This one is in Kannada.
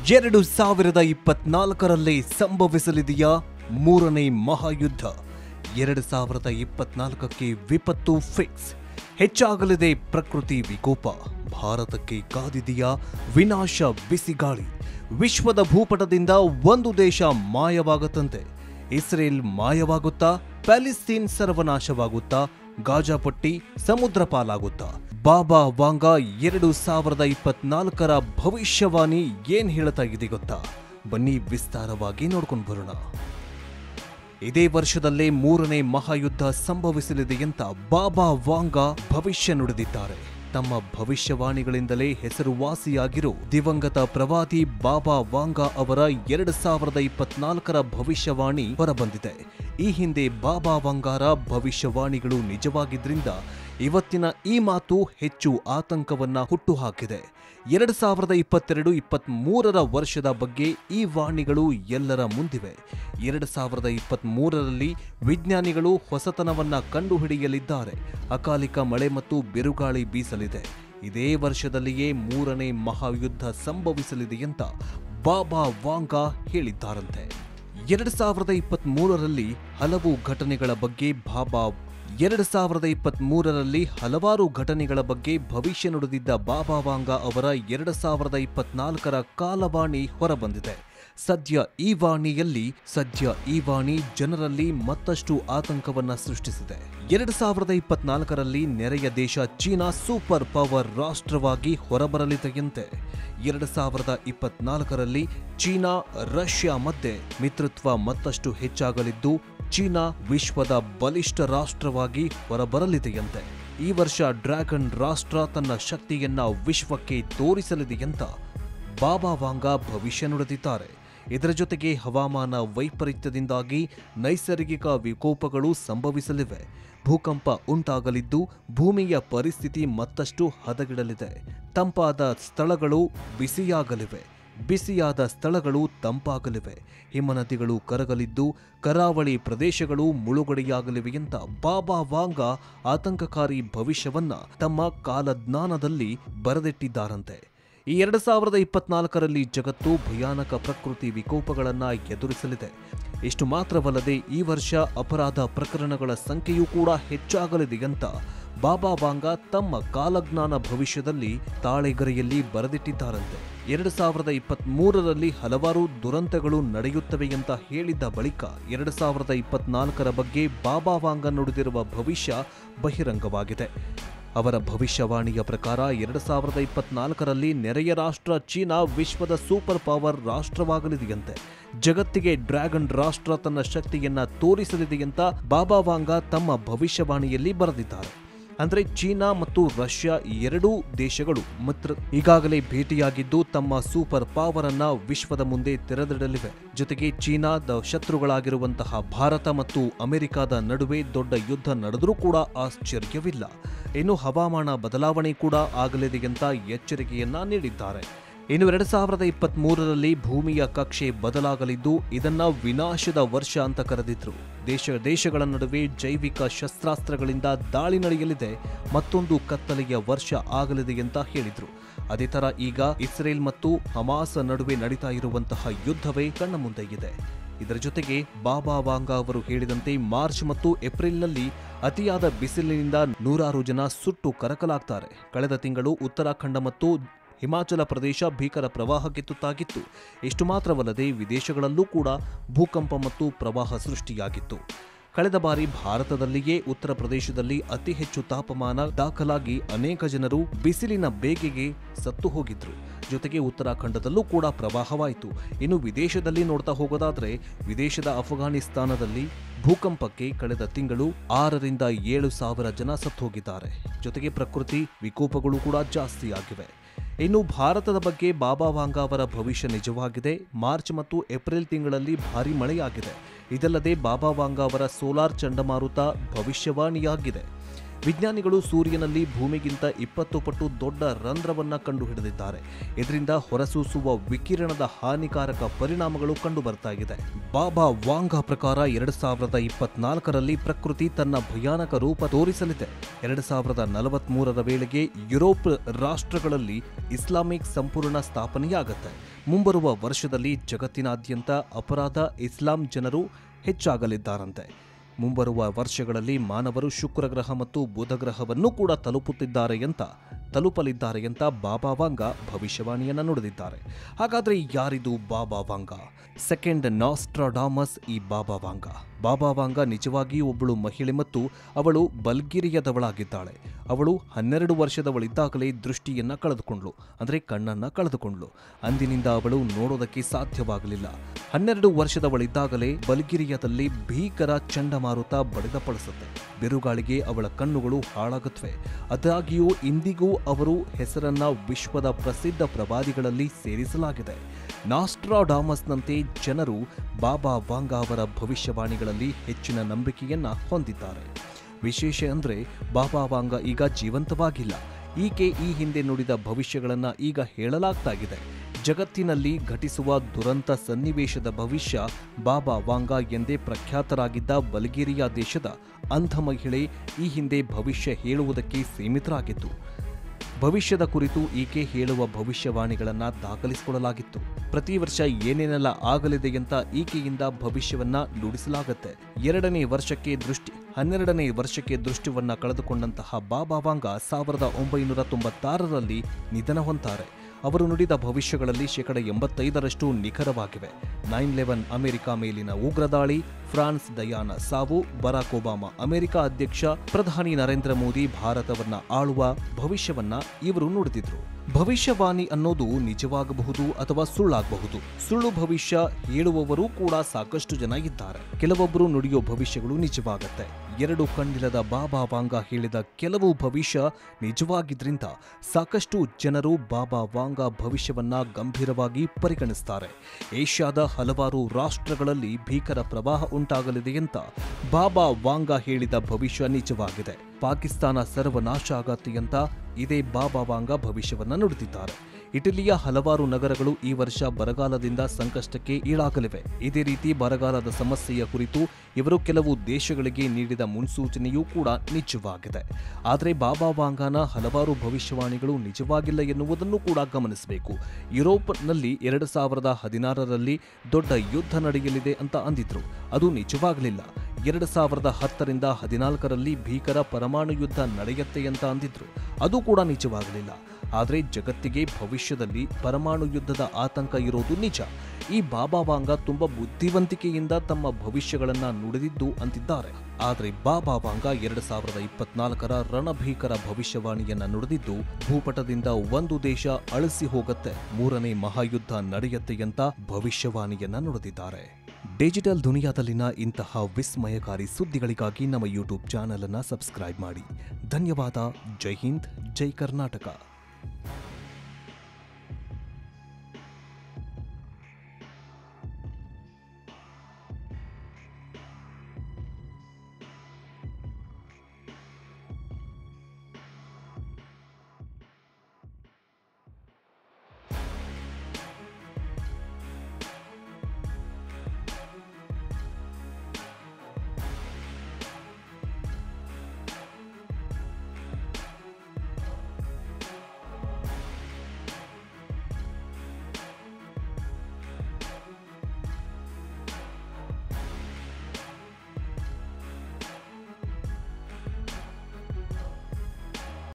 ಎರಡು ಸಾವಿರದ ಇಪ್ಪತ್ನಾಲ್ಕರಲ್ಲಿ ಸಂಭವಿಸಲಿದೆಯಾ ಮೂರನೇ ಮಹಾಯುದ್ಧ ಎರಡು ಸಾವಿರದ ಇಪ್ಪತ್ನಾಲ್ಕಕ್ಕೆ ವಿಪತ್ತು ಫಿಕ್ಸ್ ಹೆಚ್ಚಾಗಲಿದೆ ಪ್ರಕೃತಿ ವಿಕೋಪ ಭಾರತಕ್ಕೆ ಕಾದಿದೆಯಾ ವಿನಾಶ ಬಿಸಿಗಾಳಿ ವಿಶ್ವದ ಭೂಪಟದಿಂದ ಒಂದು ದೇಶ ಮಾಯವಾಗುತ್ತಂತೆ ಇಸ್ರೇಲ್ ಮಾಯವಾಗುತ್ತಾ ಪ್ಯಾಲಿಸ್ತೀನ್ ಸರ್ವನಾಶವಾಗುತ್ತಾ ಗಾಜಾ ಪಟ್ಟಿ ಸಮುದ್ರ ಪಾಲಾಗುತ್ತಾ ಬಾಬಾ ವಾಂಗಾ ಎರಡು ಸಾವಿರದ ಇಪ್ಪತ್ನಾಲ್ಕರ ಭವಿಷ್ಯವಾಣಿ ಏನ್ ಹೇಳ್ತಾ ಇದೆ ಗೊತ್ತಾ ಬನ್ನಿ ವಿಸ್ತಾರವಾಗಿ ನೋಡ್ಕೊಂಡು ಬರೋಣ ಇದೇ ವರ್ಷದಲ್ಲೇ ಮೂರನೇ ಮಹಾಯುದ್ಧ ಸಂಭವಿಸಲಿದೆ ಅಂತ ಬಾಬಾ ವಾಂಗಾ ಭವಿಷ್ಯ ನುಡಿದಿದ್ದಾರೆ ತಮ್ಮ ಭವಿಷ್ಯವಾಣಿಗಳಿಂದಲೇ ಹೆಸರುವಾಸಿಯಾಗಿರೋ ದಿವಂಗತ ಪ್ರವಾದಿ ಬಾಬಾ ವಾಂಗಾ ಅವರ ಎರಡು ಸಾವಿರದ ಇಪ್ಪತ್ನಾಲ್ಕರ ಭವಿಷ್ಯವಾಣಿ ಹೊರಬಂದಿದೆ ಈ ಹಿಂದೆ ಬಾಬಾ ವಾಂಗಾರ ಭವಿಷ್ಯವಾಣಿಗಳು ನಿಜವಾಗಿದ್ರಿಂದ ಇವತ್ತಿನ ಈ ಮಾತು ಹೆಚ್ಚು ಆತಂಕವನ್ನ ಹುಟ್ಟುಹಾಕಿದೆ ಎರಡು ಸಾವಿರದ ಇಪ್ಪತ್ತೆರಡು ಇಪ್ಪತ್ತ್ ಮೂರರ ವರ್ಷದ ಬಗ್ಗೆ ಈ ವಾಣಿಗಳು ಎಲ್ಲರ ಮುಂದಿವೆ ಎರಡು ಸಾವಿರದ ಇಪ್ಪತ್ತ್ ಮೂರರಲ್ಲಿ ವಿಜ್ಞಾನಿಗಳು ಹೊಸತನವನ್ನ ಕಂಡುಹಿಡಿಯಲಿದ್ದಾರೆ ಅಕಾಲಿಕ ಮಳೆ ಮತ್ತು ಬಿರುಗಾಳಿ ಬೀಸಲಿದೆ ಇದೇ ವರ್ಷದಲ್ಲಿಯೇ ಮೂರನೇ ಮಹಾಯುದ್ಧ ಸಂಭವಿಸಲಿದೆ ಅಂತ ಬಾಬಾ ವಾಂಗಾ ಹೇಳಿದ್ದಾರಂತೆ ಎರಡು ಸಾವಿರದ ಇಪ್ಪತ್ತ್ ಮೂರರಲ್ಲಿ ಹಲವು ಘಟನೆಗಳ ಬಗ್ಗೆ ಬಾಬಾ ಎರಡು ಸಾವಿರದ ಇಪ್ಪತ್ತ್ ಮೂರರಲ್ಲಿ ಹಲವಾರು ಘಟನೆಗಳ ಬಗ್ಗೆ ಭವಿಷ್ಯ ನುಡಿದಿದ್ದ ಬಾಬಾ ವಾಂಗಾ ಅವರ ಎರಡು ಸಾವಿರದ ಇಪ್ಪತ್ನಾಲ್ಕರ ಕಾಲವಾಣಿ ಹೊರಬಂದಿದೆ ಸದ್ಯ ಈ ವಾಣಿಯಲ್ಲಿ ಸದ್ಯ ಈ ವಾಣಿ ಜನರಲ್ಲಿ ಮತ್ತಷ್ಟು ಆತಂಕವನ್ನ ಸೃಷ್ಟಿಸಿದೆ ಎರಡು ಸಾವಿರದ ಇಪ್ಪತ್ನಾಲ್ಕರಲ್ಲಿ ನೆರೆಯ ದೇಶ ಚೀನಾ ಸೂಪರ್ ಪವರ್ ರಾಷ್ಟ್ರವಾಗಿ ಹೊರಬರಲಿದೆಯಂತೆ ಎರಡು ಸಾವಿರದ ಇಪ್ಪತ್ನಾಲ್ಕರಲ್ಲಿ ಚೀನಾ ರಷ್ಯಾ ಮಧ್ಯೆ ಮಿತ್ರತ್ವ ಮತ್ತಷ್ಟು ಹೆಚ್ಚಾಗಲಿದ್ದು ಚೀನಾ ವಿಶ್ವದ ಬಲಿಷ್ಠ ರಾಷ್ಟ್ರವಾಗಿ ಹೊರಬರಲಿದೆಯಂತೆ ಈ ವರ್ಷ ಡ್ರ್ಯಾಗನ್ ರಾಷ್ಟ್ರ ತನ್ನ ಶಕ್ತಿಯನ್ನ ವಿಶ್ವಕ್ಕೆ ತೋರಿಸಲಿದೆಯಂತ ಬಾಬಾ ವಾಂಗಾ ಭವಿಷ್ಯ ನುಡಿದಿದ್ದಾರೆ ಇದರ ಜೊತೆಗೆ ಹವಾಮಾನ ವೈಪರೀತ್ಯದಿಂದಾಗಿ ನೈಸರ್ಗಿಕ ವಿಕೋಪಗಳು ಸಂಭವಿಸಲಿವೆ ಭೂಕಂಪ ಉಂಟಾಗಲಿದ್ದು ಭೂಮಿಯ ಪರಿಸ್ಥಿತಿ ಮತ್ತಷ್ಟು ಹದಗೆಡಲಿದೆ ತಂಪಾದ ಸ್ಥಳಗಳು ಬಿಸಿಯಾಗಲಿವೆ ಬಿಸಿಯಾದ ಸ್ಥಳಗಳು ತಂಪಾಗಲಿವೆ ಹಿಮನದಿಗಳು ಕರಗಲಿದ್ದು ಕರಾವಳಿ ಪ್ರದೇಶಗಳು ಮುಳುಗಡೆಯಾಗಲಿವೆ ಅಂತ ಬಾಬಾ ವಾಂಗಾ ಆತಂಕಕಾರಿ ಭವಿಷ್ಯವನ್ನ ತಮ್ಮ ಕಾಲಜ್ಞಾನದಲ್ಲಿ ಬರೆದಿಟ್ಟಿದ್ದಾರಂತೆ ಈ ಎರಡು ಸಾವಿರದ ಇಪ್ಪತ್ನಾಲ್ಕರಲ್ಲಿ ಜಗತ್ತು ಭಯಾನಕ ಪ್ರಕೃತಿ ವಿಕೋಪಗಳನ್ನ ಎದುರಿಸಲಿದೆ ಇಷ್ಟು ಮಾತ್ರವಲ್ಲದೆ ಈ ವರ್ಷ ಅಪರಾಧ ಪ್ರಕರಣಗಳ ಸಂಖ್ಯೆಯೂ ಕೂಡ ಹೆಚ್ಚಾಗಲಿದೆ ಅಂತ ಬಾಬಾ ವಾಂಗಾ ತಮ್ಮ ಕಾಲಜ್ಞಾನ ಭವಿಷ್ಯದಲ್ಲಿ ತಾಳೆಗರೆಯಲ್ಲಿ ಬರೆದಿಟ್ಟಿದ್ದಾರಂತೆ ಎರಡು ಸಾವಿರದ ಇಪ್ಪತ್ತ್ ಮೂರರಲ್ಲಿ ಹಲವಾರು ದುರಂತಗಳು ನಡೆಯುತ್ತವೆ ಅಂತ ಹೇಳಿದ್ದ ಬಳಿಕ ಎರಡು ಸಾವಿರದ ಇಪ್ಪತ್ನಾಲ್ಕರ ಬಗ್ಗೆ ಬಾಬಾ ವಾಂಗ ನುಡಿದಿರುವ ಭವಿಷ್ಯ ಬಹಿರಂಗವಾಗಿದೆ ಅವರ ಭವಿಷ್ಯವಾಣಿಯ ಪ್ರಕಾರ ಎರಡು ಸಾವಿರದ ಇಪ್ಪತ್ನಾಲ್ಕರಲ್ಲಿ ನೆರೆಯ ರಾಷ್ಟ್ರ ಚೀನಾ ವಿಶ್ವದ ಸೂಪರ್ ಪವರ್ ರಾಷ್ಟ್ರವಾಗಲಿದೆಯಂತೆ ಜಗತ್ತಿಗೆ ಡ್ರ್ಯಾಗನ್ ರಾಷ್ಟ್ರ ತನ್ನ ಶಕ್ತಿಯನ್ನ ತೋರಿಸಲಿದೆಯಂತ ಬಾಬಾ ವಾಂಗ ತಮ್ಮ ಭವಿಷ್ಯವಾಣಿಯಲ್ಲಿ ಬರೆದಿದ್ದಾರೆ ಅಂದ್ರೆ ಚೀನಾ ಮತ್ತು ರಷ್ಯಾ ಎರಡೂ ದೇಶಗಳು ಮಿತ್ರ ಈಗಾಗಲೇ ಭೇಟಿಯಾಗಿದ್ದು ತಮ್ಮ ಸೂಪರ್ ಪವರ್ ಅನ್ನ ವಿಶ್ವದ ಮುಂದೆ ತೆರೆದಿಡಲಿವೆ ಜೊತೆಗೆ ಚೀನಾದ ಶತ್ರುಗಳಾಗಿರುವಂತಹ ಭಾರತ ಮತ್ತು ಅಮೆರಿಕದ ನಡುವೆ ದೊಡ್ಡ ಯುದ್ಧ ನಡೆದರೂ ಕೂಡ ಆಶ್ಚರ್ಯವಿಲ್ಲ ಇನ್ನು ಹವಾಮಾನ ಬದಲಾವಣೆ ಕೂಡ ಆಗಲಿದೆ ಅಂತ ಎಚ್ಚರಿಕೆಯನ್ನ ನೀಡಿದ್ದಾರೆ ಇನ್ನು ಎರಡು ಸಾವಿರದ ಇಪ್ಪತ್ತ್ ಮೂರರಲ್ಲಿ ಭೂಮಿಯ ಕಕ್ಷೆ ಬದಲಾಗಲಿದ್ದು ಇದನ್ನ ವಿನಾಶದ ವರ್ಷ ಅಂತ ಕರೆದಿದ್ರು ದೇಶ ದೇಶಗಳ ನಡುವೆ ಜೈವಿಕ ಶಸ್ತ್ರಾಸ್ತ್ರಗಳಿಂದ ದಾಳಿ ನಡೆಯಲಿದೆ ಮತ್ತೊಂದು ಕತ್ತಲೆಯ ವರ್ಷ ಆಗಲಿದೆ ಅಂತ ಹೇಳಿದ್ರು ಅದೇ ತರ ಈಗ ಇಸ್ರೇಲ್ ಮತ್ತು ಹಮಾಸ್ ನಡುವೆ ನಡೀತಾ ಇರುವಂತಹ ಯುದ್ಧವೇ ಕಣ್ಣ ಮುಂದೆ ಇದೆ ಇದರ ಜೊತೆಗೆ ಬಾಬಾ ವಾಂಗಾ ಅವರು ಹೇಳಿದಂತೆ ಮಾರ್ಚ್ ಮತ್ತು ಏಪ್ರಿಲ್ನಲ್ಲಿ ಅತಿಯಾದ ಬಿಸಿಲಿನಿಂದ ನೂರಾರು ಜನ ಸುಟ್ಟು ಕರಕಲಾಗ್ತಾರೆ ಕಳೆದ ತಿಂಗಳು ಉತ್ತರಾಖಂಡ ಮತ್ತು ಹಿಮಾಚಲ ಪ್ರದೇಶ ಭೀಕರ ಪ್ರವಾಹಕ್ಕೆ ತುತ್ತಾಗಿತ್ತು ಇಷ್ಟು ಮಾತ್ರವಲ್ಲದೆ ವಿದೇಶಗಳಲ್ಲೂ ಕೂಡ ಭೂಕಂಪ ಮತ್ತು ಪ್ರವಾಹ ಸೃಷ್ಟಿಯಾಗಿತ್ತು ಕಳೆದ ಬಾರಿ ಭಾರತದಲ್ಲಿಯೇ ಉತ್ತರ ಪ್ರದೇಶದಲ್ಲಿ ಅತಿ ಹೆಚ್ಚು ತಾಪಮಾನ ದಾಖಲಾಗಿ ಅನೇಕ ಜನರು ಬಿಸಿಲಿನ ಬೇಗೆಗೆ ಸತ್ತು ಹೋಗಿದ್ರು ಜೊತೆಗೆ ಉತ್ತರಾಖಂಡದಲ್ಲೂ ಕೂಡ ಪ್ರವಾಹವಾಯಿತು ಇನ್ನು ವಿದೇಶದಲ್ಲಿ ನೋಡ್ತಾ ಹೋಗೋದಾದ್ರೆ ವಿದೇಶದ ಅಫ್ಘಾನಿಸ್ತಾನದಲ್ಲಿ ಭೂಕಂಪಕ್ಕೆ ಕಳೆದ ತಿಂಗಳು ಆರರಿಂದ ಏಳು ಸಾವಿರ ಜನ ಸತ್ತು ಹೋಗಿದ್ದಾರೆ ಜೊತೆಗೆ ಪ್ರಕೃತಿ ವಿಕೋಪಗಳು ಕೂಡ ಜಾಸ್ತಿಯಾಗಿವೆ ಇನ್ನು ಭಾರತದ ಬಗ್ಗೆ ಬಾಬಾ ವಾಂಗಾ ಅವರ ಭವಿಷ್ಯ ನಿಜವಾಗಿದೆ ಮಾರ್ಚ್ ಮತ್ತು ಏಪ್ರಿಲ್ ತಿಂಗಳಲ್ಲಿ ಭಾರಿ ಮಳೆಯಾಗಿದೆ ಇದಲ್ಲದೆ ಬಾಬಾ ವಾಂಗಾ ಅವರ ಸೋಲಾರ್ ಚಂಡಮಾರುತ ಭವಿಷ್ಯವಾಣಿಯಾಗಿದೆ ವಿಜ್ಞಾನಿಗಳು ಸೂರ್ಯನಲ್ಲಿ ಭೂಮಿಗಿಂತ ಇಪ್ಪತ್ತು ಪಟ್ಟು ದೊಡ್ಡ ರಂಧ್ರವನ್ನ ಕಂಡುಹಿಡಿದಿದ್ದಾರೆ ಇದರಿಂದ ಹೊರಸೂಸುವ ವಿಕಿರಣದ ಹಾನಿಕಾರಕ ಪರಿಣಾಮಗಳು ಕಂಡು ಬರ್ತಾ ಇದೆ ಬಾಬಾ ವಾಂಗ ಪ್ರಕಾರ ಎರಡು ಸಾವಿರದ ಇಪ್ಪತ್ನಾಲ್ಕರಲ್ಲಿ ಪ್ರಕೃತಿ ತನ್ನ ಭಯಾನಕ ರೂಪ ತೋರಿಸಲಿದೆ ಎರಡು ಸಾವಿರದ ನಲವತ್ಮೂರರ ವೇಳೆಗೆ ಯುರೋಪ್ ರಾಷ್ಟ್ರಗಳಲ್ಲಿ ಇಸ್ಲಾಮಿಕ್ ಸಂಪೂರ್ಣ ಸ್ಥಾಪನೆಯಾಗುತ್ತೆ ಮುಂಬರುವ ವರ್ಷದಲ್ಲಿ ಜಗತ್ತಿನಾದ್ಯಂತ ಅಪರಾಧ ಇಸ್ಲಾಂ ಜನರು ಹೆಚ್ಚಾಗಲಿದ್ದಾರಂತೆ ಮುಂಬರುವ ವರ್ಷಗಳಲ್ಲಿ ಮಾನವರು ಶುಕ್ರ ಗ್ರಹ ಮತ್ತು ಬುಧ ಗ್ರಹವನ್ನು ಕೂಡ ತಲುಪುತ್ತಿದ್ದಾರೆ ಅಂತ ತಲುಪಲಿದ್ದಾರೆ ಅಂತ ಬಾಬಾ ವಾಂಗ ಭವಿಷ್ಯವಾಣಿಯನ್ನ ನುಡಿದಿದ್ದಾರೆ ಹಾಗಾದ್ರೆ ಯಾರಿದು ಬಾಬಾ ವಾಂಗ ಸೆಕೆಂಡ್ ನಾಸ್ಟ್ರಾಡಾಮಸ್ ಈ ಬಾಬಾ ವಾಂಗ ಬಾಬಾ ವಾಂಗ ನಿಜವಾಗಿಯೂ ಒಬ್ಬಳು ಮಹಿಳೆ ಮತ್ತು ಅವಳು ಬಲ್ಗಿರಿಯದವಳಾಗಿದ್ದಾಳೆ ಅವಳು ಹನ್ನೆರಡು ವರ್ಷದವಳಿದ್ದಾಗಲೇ ದೃಷ್ಟಿಯನ್ನ ಕಳೆದುಕೊಂಡ್ಳು ಅಂದ್ರೆ ಕಣ್ಣನ್ನ ಕಳೆದುಕೊಂಡ್ಳು ಅಂದಿನಿಂದ ಅವಳು ನೋಡೋದಕ್ಕೆ ಸಾಧ್ಯವಾಗಲಿಲ್ಲ ಹನ್ನೆರಡು ವರ್ಷದವಳಿದ್ದಾಗಲೇ ಬಲ್ಗಿರಿಯದಲ್ಲಿ ಭೀಕರ ಚಂಡಮಾರುತ ಬಡಿದಪಡಿಸುತ್ತೆ ಬಿರುಗಾಳಿಗೆ ಅವಳ ಕಣ್ಣುಗಳು ಹಾಳಾಗುತ್ತವೆ ಆದಾಗ್ಯೂ ಇಂದಿಗೂ ಅವರು ಹೆಸರನ್ನ ವಿಶ್ವದ ಪ್ರಸಿದ್ಧ ಪ್ರವಾದಿಗಳಲ್ಲಿ ಸೇರಿಸಲಾಗಿದೆ ನಾಸ್ಟ್ರಾಡಾಮಸ್ನಂತೆ ಜನರು ಬಾಬಾ ವಾಂಗ ಅವರ ಭವಿಷ್ಯವಾಣಿಗಳಲ್ಲಿ ಹೆಚ್ಚಿನ ನಂಬಿಕೆಯನ್ನ ಹೊಂದಿದ್ದಾರೆ ವಿಶೇಷ ಅಂದ್ರೆ ಬಾಬಾ ವಾಂಗ ಈಗ ಜೀವಂತವಾಗಿಲ್ಲ ಈಕೆ ಈ ಹಿಂದೆ ನುಡಿದ ಭವಿಷ್ಯಗಳನ್ನ ಈಗ ಹೇಳಲಾಗ್ತಾ ಇದೆ ಜಗತ್ತಿನಲ್ಲಿ ಘಟಿಸುವ ದುರಂತ ಸನ್ನಿವೇಶದ ಭವಿಷ್ಯ ಬಾಬಾ ವಾಂಗ ಎಂದೇ ಪ್ರಖ್ಯಾತರಾಗಿದ್ದ ಬಲ್ಗೇರಿಯಾ ದೇಶದ ಅಂಧ ಮಹಿಳೆ ಈ ಹಿಂದೆ ಭವಿಷ್ಯ ಹೇಳುವುದಕ್ಕೆ ಸೀಮಿತರಾಗಿತ್ತು ಭವಿಷ್ಯದ ಕುರಿತು ಈಕೆ ಹೇಳುವ ಭವಿಷ್ಯವಾಣಿಗಳನ್ನ ದಾಖಲಿಸಿಕೊಳ್ಳಲಾಗಿತ್ತು ಪ್ರತಿ ವರ್ಷ ಏನೇನೆಲ್ಲ ಆಗಲಿದೆ ಅಂತ ಈಕೆಯಿಂದ ಭವಿಷ್ಯವನ್ನ ನುಡಿಸಲಾಗುತ್ತೆ ಎರಡನೇ ವರ್ಷಕ್ಕೆ ದೃಷ್ಟಿ ಹನ್ನೆರಡನೇ ವರ್ಷಕ್ಕೆ ದೃಷ್ಟಿವನ್ನ ಕಳೆದುಕೊಂಡಂತಹ ಬಾಬಾ ವಾಂಗ ಸಾವಿರದ ಒಂಬೈನೂರ ತೊಂಬತ್ತಾರರಲ್ಲಿ ನಿಧನ ಹೊಂತಾರೆ ಅವರು ನುಡಿದ ಭವಿಷ್ಯಗಳಲ್ಲಿ ಶೇಕಡ ಎಂಬತ್ತೈದರಷ್ಟು ನಿಖರವಾಗಿವೆ ನೈನ್ ಲೆವೆನ್ ಅಮೆರಿಕ ಮೇಲಿನ ಉಗ್ರ ದಾಳಿ ಫ್ರಾನ್ಸ್ ದಯಾನ ಸಾವು ಬರಾಕ್ ಒಬಾಮಾ ಅಮೆರಿಕ ಅಧ್ಯಕ್ಷ ಪ್ರಧಾನಿ ನರೇಂದ್ರ ಮೋದಿ ಭಾರತವನ್ನ ಆಳುವ ಭವಿಷ್ಯವನ್ನ ಇವರು ನುಡಿದಿದ್ರು ಭವಿಷ್ಯವಾಣಿ ಅನ್ನೋದು ನಿಜವಾಗಬಹುದು ಅಥವಾ ಸುಳ್ಳಾಗಬಹುದು ಸುಳ್ಳು ಭವಿಷ್ಯ ಹೇಳುವವರು ಕೂಡ ಸಾಕಷ್ಟು ಜನ ಇದ್ದಾರೆ ಕೆಲವೊಬ್ಬರು ನುಡಿಯೋ ಭವಿಷ್ಯಗಳು ನಿಜವಾಗತ್ತೆ ಎರಡು ಕಣ್ಣಿಲ್ಲದ ಬಾಬಾ ವಾಂಗ ಹೇಳಿದ ಕೆಲವು ಭವಿಷ್ಯ ನಿಜವಾಗಿದ್ರಿಂದ ಸಾಕಷ್ಟು ಜನರು ಬಾಬಾ ವಾಂಗ ಭವಿಷ್ಯವನ್ನ ಗಂಭೀರವಾಗಿ ಪರಿಗಣಿಸ್ತಾರೆ ಏಷ್ಯಾದ ಹಲವಾರು ರಾಷ್ಟ್ರಗಳಲ್ಲಿ ಭೀಕರ ಪ್ರವಾಹ ಉಂಟಾಗಲಿದೆ ಅಂತ ಬಾಬಾ ವಾಂಗ ಹೇಳಿದ ಭವಿಷ್ಯ ನಿಜವಾಗಿದೆ ಪಾಕಿಸ್ತಾನ ಸರ್ವನಾಶ ಆಗತ್ತೆ ಅಂತ ಇದೇ ಬಾಬಾ ವಾಂಗ ಭವಿಷ್ಯವನ್ನ ನುಡಿದಿದ್ದಾರೆ ಇಟಲಿಯ ಹಲವಾರು ನಗರಗಳು ಈ ವರ್ಷ ಬರಗಾಲದಿಂದ ಸಂಕಷ್ಟಕ್ಕೆ ಈಡಾಗಲಿವೆ ಇದೇ ರೀತಿ ಬರಗಾಲದ ಸಮಸ್ಯೆಯ ಕುರಿತು ಇವರು ಕೆಲವು ದೇಶಗಳಿಗೆ ನೀಡಿದ ಮುನ್ಸೂಚನೆಯೂ ಕೂಡ ನಿಜವಾಗಿದೆ ಆದರೆ ಬಾಬಾ ವಾಂಗಾನ ಹಲವಾರು ಭವಿಷ್ಯವಾಣಿಗಳು ನಿಜವಾಗಿಲ್ಲ ಎನ್ನುವುದನ್ನು ಕೂಡ ಗಮನಿಸಬೇಕು ಯುರೋಪ್ನಲ್ಲಿ ಎರಡು ಸಾವಿರದ ಹದಿನಾರರಲ್ಲಿ ದೊಡ್ಡ ಯುದ್ಧ ನಡೆಯಲಿದೆ ಅಂತ ಅಂದಿದ್ರು ಅದು ನಿಜವಾಗಲಿಲ್ಲ ಎರಡು ಸಾವಿರದ ಹತ್ತರಿಂದ ಹದಿನಾಲ್ಕರಲ್ಲಿ ಭೀಕರ ಪರಮಾಣು ಯುದ್ಧ ನಡೆಯುತ್ತೆ ಅಂತ ಅಂದಿದ್ರು ಅದು ಕೂಡ ನಿಜವಾಗಲಿಲ್ಲ ಆದರೆ ಜಗತ್ತಿಗೆ ಭವಿಷ್ಯದಲ್ಲಿ ಪರಮಾಣು ಯುದ್ಧದ ಆತಂಕ ಇರೋದು ನಿಜ ಈ ಬಾಬಾ ವಾಂಗ ತುಂಬಾ ಬುದ್ಧಿವಂತಿಕೆಯಿಂದ ತಮ್ಮ ಭವಿಷ್ಯಗಳನ್ನ ನುಡಿದಿದ್ದು ಅಂತಿದ್ದಾರೆ ಆದರೆ ಬಾಬಾ ವಾಂಗ ಎರಡು ಸಾವಿರದ ಇಪ್ಪತ್ನಾಲ್ಕರ ರಣಭೀಕರ ಭವಿಷ್ಯವಾಣಿಯನ್ನ ನುಡಿದಿದ್ದು ಭೂಪಟದಿಂದ ಒಂದು ದೇಶ ಅಳಿಸಿ ಹೋಗತ್ತೆ ಮೂರನೇ ಮಹಾಯುದ್ಧ ನಡೆಯತ್ತೆ ಅಂತ ಭವಿಷ್ಯವಾಣಿಯನ್ನ ನುಡಿದಿದ್ದಾರೆ ಡಿಜಿಟಲ್ ದುನಿಯಾದಲ್ಲಿನ ಇಂತಹ ವಿಸ್ಮಯಕಾರಿ ಸುದ್ದಿಗಳಿಗಾಗಿ ನಮ್ಮ ಯೂಟ್ಯೂಬ್ ಚಾನೆಲ್ ಅನ್ನ ಸಬ್ಸ್ಕ್ರೈಬ್ ಮಾಡಿ ಧನ್ಯವಾದ ಜೈ ಹಿಂದ್ ಜೈ ಕರ್ನಾಟಕ